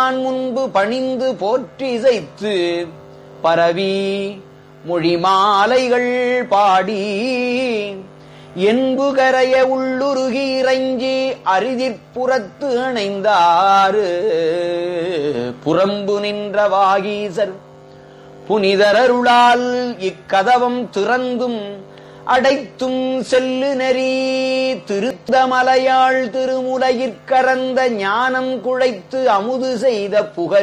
பிரான் முன்பு பணிந்து போற்றி இசைத்து பரவி மொழி மாலைகள் பாடி என்பு கரைய உள்ளுருகி இறைஞ்சி அரிதிற்புறத்து அணைந்தாறு புறம்பு நின்ற வாகீசர் புனிதரருளால் இக்கதவம் திறந்தும் அடைத்தும் செல்லு நெறி திருத்தமலையாள் திருமுலையிற்கரந்த ஞானம் குழைத்து அமுது செய்த புகழ்